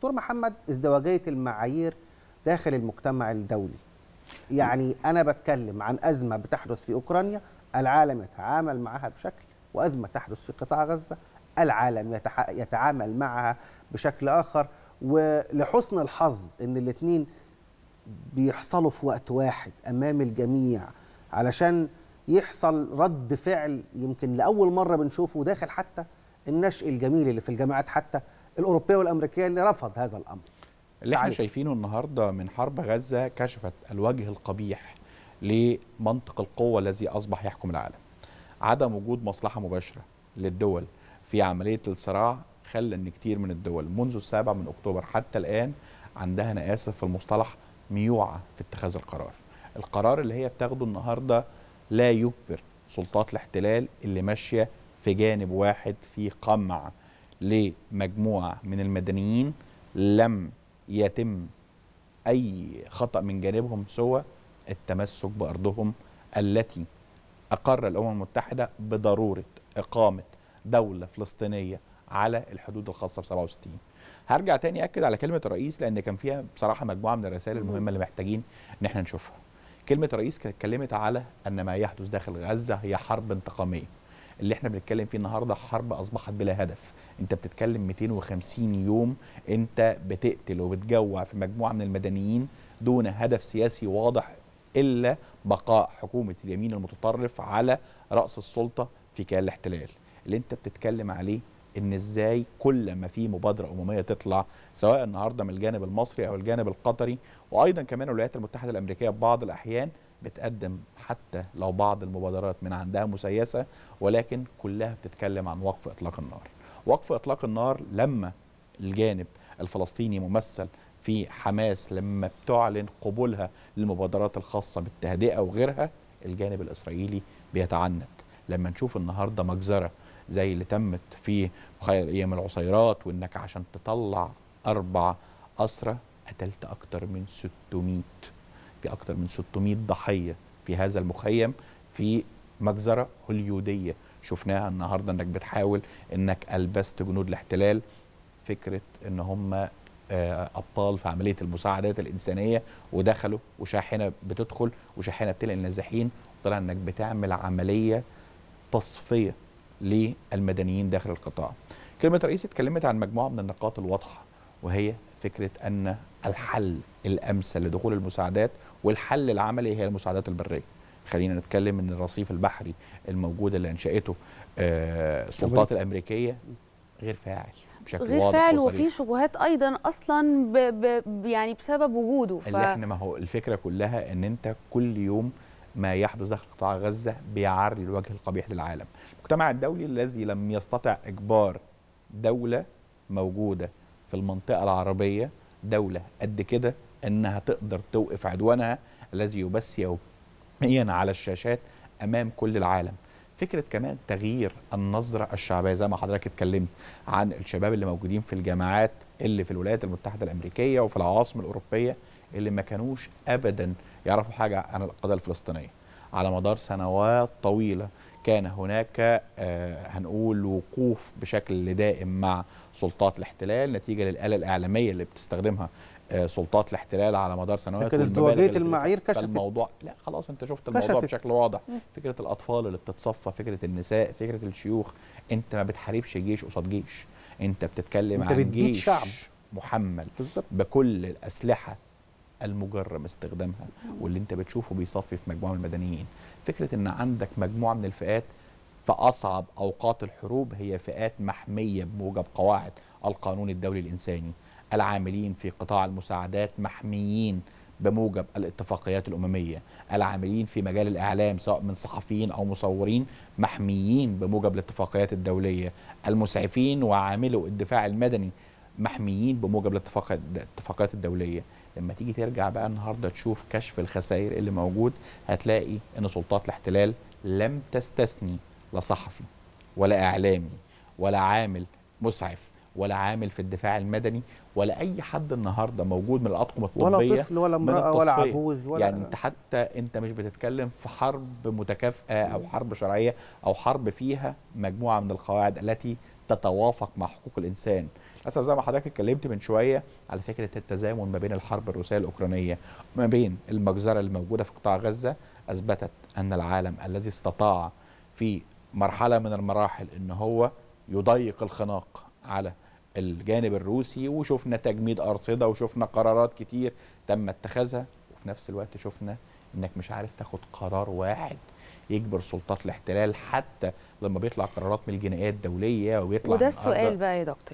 دكتور محمد ازدواجيه المعايير داخل المجتمع الدولي يعني انا بتكلم عن ازمه بتحدث في اوكرانيا العالم يتعامل معها بشكل وازمه تحدث في قطاع غزه العالم يتح... يتعامل معها بشكل اخر ولحسن الحظ ان الاثنين بيحصلوا في وقت واحد امام الجميع علشان يحصل رد فعل يمكن لاول مره بنشوفه داخل حتى النشء الجميل اللي في الجامعات حتى الاوروبيه والامريكيه اللي رفض هذا الامر اللي احنا تعالوا. شايفينه النهارده من حرب غزه كشفت الوجه القبيح لمنطق القوه الذي اصبح يحكم العالم. عدم وجود مصلحه مباشره للدول في عمليه الصراع خلى ان كتير من الدول منذ السابع من اكتوبر حتى الان عندها انا اسف في المصطلح ميوعه في اتخاذ القرار. القرار اللي هي بتاخده النهارده لا يجبر سلطات الاحتلال اللي ماشيه في جانب واحد في قمع لمجموعه من المدنيين لم يتم اي خطا من جانبهم سوى التمسك بارضهم التي اقر الامم المتحده بضروره اقامه دوله فلسطينيه على الحدود الخاصه ب 67 هرجع تاني اكد على كلمه الرئيس لان كان فيها بصراحه مجموعه من الرسائل المهمه اللي محتاجين ان احنا نشوفها كلمه الرئيس كانت اتكلمت على ان ما يحدث داخل غزه هي حرب انتقاميه اللي احنا بنتكلم فيه النهارده حرب اصبحت بلا هدف انت بتتكلم 250 يوم انت بتقتل وبتجوع في مجموعه من المدنيين دون هدف سياسي واضح الا بقاء حكومه اليمين المتطرف على راس السلطه في كيان الاحتلال اللي انت بتتكلم عليه ان ازاي كل ما في مبادره امميه تطلع سواء النهارده من الجانب المصري او الجانب القطري وايضا كمان الولايات المتحده الامريكيه في بعض الاحيان بتقدم حتى لو بعض المبادرات من عندها مسيسه ولكن كلها بتتكلم عن وقف اطلاق النار. وقف اطلاق النار لما الجانب الفلسطيني ممثل في حماس لما بتعلن قبولها للمبادرات الخاصه بالتهدئه وغيرها الجانب الاسرائيلي بيتعنت لما نشوف النهارده مجزره زي اللي تمت في مخيم ايام العصيرات وانك عشان تطلع اربع اسرى قتلت اكتر من 600 في اكتر من 600 ضحيه في هذا المخيم في مجزره هوليوديه شفناها النهارده انك بتحاول انك البست جنود الاحتلال فكره ان هم ابطال في عمليه المساعدات الانسانيه ودخلوا وشاحنه بتدخل وشاحنه بتنقل النازحين طلع انك بتعمل عمليه تصفيه للمدنيين داخل القطاع. كلمه الرئيس اتكلمت عن مجموعه من النقاط الواضحه وهي فكره ان الحل الامثل لدخول المساعدات والحل العملي هي المساعدات البريه. خلينا نتكلم ان الرصيف البحري الموجود اللي انشاته السلطات الامريكيه غير فاعل بشكل غير واضح فاعل وصريح. وفي شبهات ايضا اصلا ب ب يعني بسبب وجوده ف... اللي احنا ما هو الفكره كلها ان انت كل يوم ما يحدث داخل قطاع غزه بيعري الوجه القبيح للعالم. المجتمع الدولي الذي لم يستطع اجبار دوله موجوده في المنطقه العربيه دوله قد كده انها تقدر توقف عدوانها الذي يبث يوميا على الشاشات امام كل العالم. فكره كمان تغيير النظره الشعبيه زي ما حضرتك اتكلمت عن الشباب اللي موجودين في الجامعات اللي في الولايات المتحده الامريكيه وفي العواصم الاوروبيه اللي ما كانوش ابدا يعرفوا حاجه عن القضيه الفلسطينيه على مدار سنوات طويله كان هناك آه هنقول وقوف بشكل دائم مع سلطات الاحتلال نتيجه للاله الاعلاميه اللي بتستخدمها آه سلطات الاحتلال على مدار سنوات لكن ازدواجيه المعايير كشفت الموضوع لا خلاص انت شفت الموضوع كشفت. بشكل واضح فكره الاطفال اللي بتتصفى فكره النساء فكره الشيوخ انت ما بتحاربش جيش قصاد جيش انت بتتكلم انت عن بتبيد جيش شعب. محمل بالظبط بكل الاسلحه المجرم استخدامها واللي انت بتشوفه بيصفي في مجموعه من المدنيين فكره ان عندك مجموعه من الفئات في اصعب اوقات الحروب هي فئات محميه بموجب قواعد القانون الدولي الانساني العاملين في قطاع المساعدات محميين بموجب الاتفاقيات الامميه العاملين في مجال الاعلام سواء من صحفيين او مصورين محميين بموجب الاتفاقيات الدوليه المسعفين وعاملو الدفاع المدني محميين بموجب الاتفاق- الاتفاقيات الدوليه لما تيجي ترجع بقى النهارده تشوف كشف الخسائر اللي موجود هتلاقي ان سلطات الاحتلال لم تستثني لا صحفي ولا اعلامي ولا عامل مسعف ولا عامل في الدفاع المدني ولا اي حد النهارده موجود من الاطقم الطبيه ولا طفل ولا من امراه ولا التصفية. عجوز ولا يعني انت حتى انت مش بتتكلم في حرب متكافئه او حرب شرعيه او حرب فيها مجموعه من القواعد التي تتوافق مع حقوق الانسان للاسف زي ما حضرتك اتكلمت من شويه على فكره التزامن ما بين الحرب الروسيه الاوكرانيه ما بين المجزره الموجوده في قطاع غزه اثبتت ان العالم الذي استطاع في مرحله من المراحل ان هو يضيق الخناق على الجانب الروسي وشفنا تجميد ارصده وشفنا قرارات كتير تم اتخاذها وفي نفس الوقت شفنا انك مش عارف تاخد قرار واحد يجبر سلطات الاحتلال حتى لما بيطلع قرارات من الجنائيه الدوليه وبيطلع وده من أرض- السؤال بقى يا دكتور